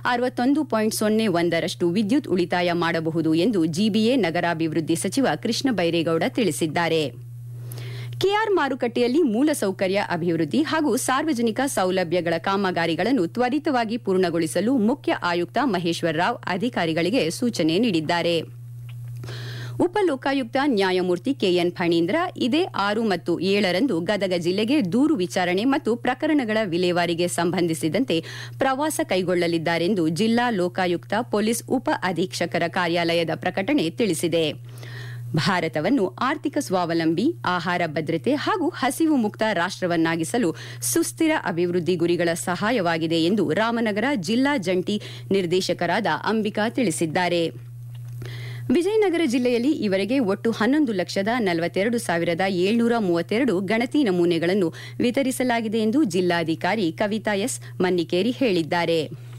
ಅರವತ್ತೊಂದು ಪಾಯಿಂಟ್ ಸೊನ್ನೆ ಒಂದರಷ್ಟು ವಿದ್ಯುತ್ ಉಳಿತಾಯ ಮಾಡಬಹುದು ಎಂದು ಜಿಬಿಎ ನಗರಾಭಿವೃದ್ಧಿ ಸಚಿವ ಕೃಷ್ಣ ಬೈರೇಗೌಡ ತಿಳಿಸಿದ್ದಾರೆ ಕೆಆರ್ ಮಾರುಕಟ್ಟೆಯಲ್ಲಿ ಮೂಲಸೌಕರ್ಯ ಅಭಿವೃದ್ಧಿ ಹಾಗೂ ಸಾರ್ವಜನಿಕ ಸೌಲಭ್ಯಗಳ ಕಾಮಗಾರಿಗಳನ್ನು ತ್ವರಿತವಾಗಿ ಪೂರ್ಣಗೊಳಿಸಲು ಮುಖ್ಯ ಆಯುಕ್ತ ಮಹೇಶ್ವರ ರಾವ್ ಅಧಿಕಾರಿಗಳಿಗೆ ಸೂಚನೆ ನೀಡಿದ್ದಾರೆ ಉಪ ಲೋಕಾಯುಕ್ತ ನ್ಯಾಯಮೂರ್ತಿ ಕೆಎನ್ ಫಣೀಂದ್ರ ಇದೇ ಆರು ಮತ್ತು ಏಳರಂದು ಗದಗ ಜಿಲ್ಲೆಗೆ ದೂರು ವಿಚಾರಣೆ ಮತ್ತು ಪ್ರಕರಣಗಳ ವಿಲೇವಾರಿಗೆ ಸಂಬಂಧಿಸಿದಂತೆ ಪ್ರವಾಸ ಕೈಗೊಳ್ಳಲಿದ್ದಾರೆಂದು ಜಿಲ್ಲಾ ಲೋಕಾಯುಕ್ತ ಪೊಲೀಸ್ ಉಪ ಅಧೀಕ್ಷಕರ ಕಾರ್ಯಾಲಯದ ಪ್ರಕಟಣೆ ತಿಳಿಸಿದೆ ಭಾರತವನ್ನು ಆರ್ಥಿಕ ಸ್ವಾವಲಂಬಿ ಆಹಾರ ಭದ್ರತೆ ಹಾಗೂ ಹಸಿವು ಮುಕ್ತ ರಾಷ್ಟವನ್ನಾಗಿಸಲು ಸುಸ್ಥಿರ ಅಭಿವೃದ್ಧಿ ಗುರಿಗಳ ಸಹಾಯವಾಗಿದೆ ಎಂದು ರಾಮನಗರ ಜಿಲ್ಲಾ ಜಂಟಿ ನಿರ್ದೇಶಕರಾದ ಅಂಬಿಕಾ ತಿಳಿಸಿದ್ದಾರೆ ವಿಜಯನಗರ ಜಿಲ್ಲೆಯಲ್ಲಿ ಈವರೆಗೆ ಒಟ್ಟು ಹನ್ನೊಂದು ಲಕ್ಷದ ನಲವತ್ತೆರಡು ಸಾವಿರದ ಏಳ್ನೂರ ಮೂವತ್ತೆರಡು ಗಣತಿ ನಮೂನೆಗಳನ್ನು ವಿತರಿಸಲಾಗಿದೆ ಎಂದು ಜಿಲ್ಲಾಧಿಕಾರಿ ಕವಿತಾ ಎಸ್ ಮನ್ನಿಕೇರಿ ಹೇಳಿದ್ದಾರೆ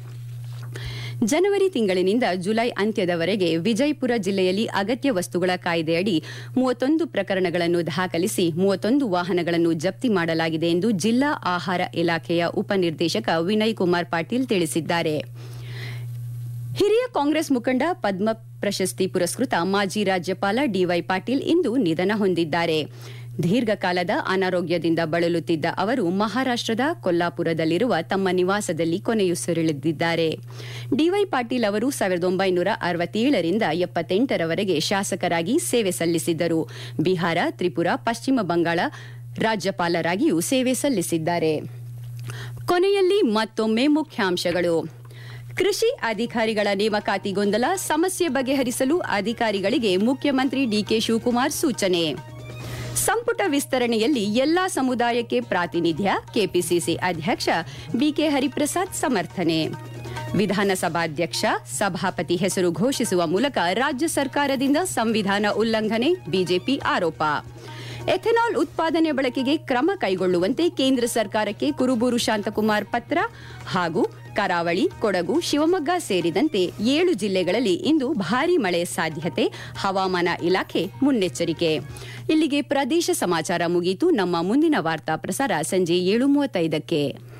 ಜನವರಿ ತಿಂಗಳಿನಿಂದ ಜುಲೈ ಅಂತ್ಯದವರೆಗೆ ವಿಜಯಪುರ ಜಿಲ್ಲೆಯಲ್ಲಿ ಅಗತ್ಯ ವಸ್ತುಗಳ ಕಾಯ್ದೆಯಡಿ ಮೂವತ್ತೊಂದು ಪ್ರಕರಣಗಳನ್ನು ದಾಖಲಿಸಿ ಮೂವತ್ತೊಂದು ವಾಹನಗಳನ್ನು ಜಪ್ತಿ ಮಾಡಲಾಗಿದೆ ಎಂದು ಜಿಲ್ಲಾ ಆಹಾರ ಇಲಾಖೆಯ ಉಪನಿರ್ದೇಶಕ ವಿನಯ್ ಕುಮಾರ್ ಪಾಟೀಲ್ ತಿಳಿಸಿದ್ದಾರೆ ಹಿರಿಯ ಕಾಂಗ್ರೆಸ್ ಮುಖಂಡ ಪದ್ಮ ಪ್ರಶಸ್ತಿ ಪುರಸ್ಕೃತ ಮಾಜಿ ರಾಜ್ಯಪಾಲ ಡಿವೈ ಪಾಟೀಲ್ ಇಂದು ನಿಧನ ಹೊಂದಿದ್ದಾರೆ ದೀರ್ಘಕಾಲದ ಅನಾರೋಗ್ಯದಿಂದ ಬಳಲುತ್ತಿದ್ದ ಅವರು ಮಹಾರಾಷ್ಟದ ಕೊಲ್ಲಾಪುರದಲ್ಲಿರುವ ತಮ್ಮ ನಿವಾಸದಲ್ಲಿ ಕೊನೆಯುಸಿರೆಳೆದಿದ್ದಾರೆ ಡಿವೈ ಪಾಟೀಲ್ ಅವರು ಸಾವಿರದ ಒಂಬೈನೂರ ಅರವತ್ತೇಳರಿಂದ ಎಪ್ಪತ್ತೆಂಟರವರೆಗೆ ಶಾಸಕರಾಗಿ ಸೇವೆ ಸಲ್ಲಿಸಿದ್ದರು ಬಿಹಾರ ತ್ರಿಪುರ ಪಶ್ಚಿಮ ಬಂಗಾಳ ರಾಜ್ಯಪಾಲರಾಗಿಯೂ ಸೇವೆ ಸಲ್ಲಿಸಿದ್ದಾರೆ ಕೊನೆಯಲ್ಲಿ ಮತ್ತೊಮ್ಮೆ ಮುಖ್ಯಾಂಶಗಳು ಕೃಷಿ ಅಧಿಕಾರಿಗಳ ನೇಮಕಾತಿ ಗೊಂದಲ ಸಮಸ್ಯೆ ಬಗೆಹರಿಸಲು ಅಧಿಕಾರಿಗಳಿಗೆ ಮುಖ್ಯಮಂತ್ರಿ ಡಿಕೆ ಶಿವಕುಮಾರ್ ಸೂಚನೆ ಸಂಪುಟ ವಿಸ್ತರಣೆಯಲ್ಲಿ ಎಲ್ಲಾ ಸಮುದಾಯಕ್ಕೆ ಪ್ರಾತಿನಿಧ್ಯ ಕೆಪಿಸಿಸಿ ಅಧ್ಯಕ್ಷ ಬಿಕೆ ಹರಿಪ್ರಸಾದ್ ಸಮರ್ಥನೆ ವಿಧಾನಸಭಾಧ್ಯಕ್ಷ ಸಭಾಪತಿ ಹೆಸರು ಘೋಷಿಸುವ ಮೂಲಕ ರಾಜ್ಯ ಸರ್ಕಾರದಿಂದ ಸಂವಿಧಾನ ಉಲ್ಲಂಘನೆ ಬಿಜೆಪಿ ಆರೋಪ ಎಥೆನಾಲ್ ಉತ್ಪಾದನೆ ಬಳಕೆಗೆ ಕ್ರಮ ಕೈಗೊಳ್ಳುವಂತೆ ಕೇಂದ್ರ ಸರ್ಕಾರಕ್ಕೆ ಕುರುಬೂರು ಶಾಂತಕುಮಾರ್ ಪತ್ರ ಹಾಗೂ ಕರಾವಳಿ ಕೊಡಗು ಶಿವಮೊಗ್ಗ ಸೇರಿದಂತೆ ಏಳು ಜಿಲ್ಲೆಗಳಲ್ಲಿ ಇಂದು ಭಾರೀ ಮಳೆ ಸಾಧ್ಯತೆ ಹವಾಮಾನ ಇಲಾಖೆ ಮುನ್ನೆಚ್ಚರಿಕೆ ಇಲ್ಲಿಗೆ ಪ್ರದೇಶ ಸಮಾಚಾರ ಮುಗಿಯಿತು ನಮ್ಮ ಮುಂದಿನ ವಾರ್ತಾ ಪ್ರಸಾರ ಸಂಜೆ ಏಳು ಮೂವತ್ತೈದಕ್ಕೆ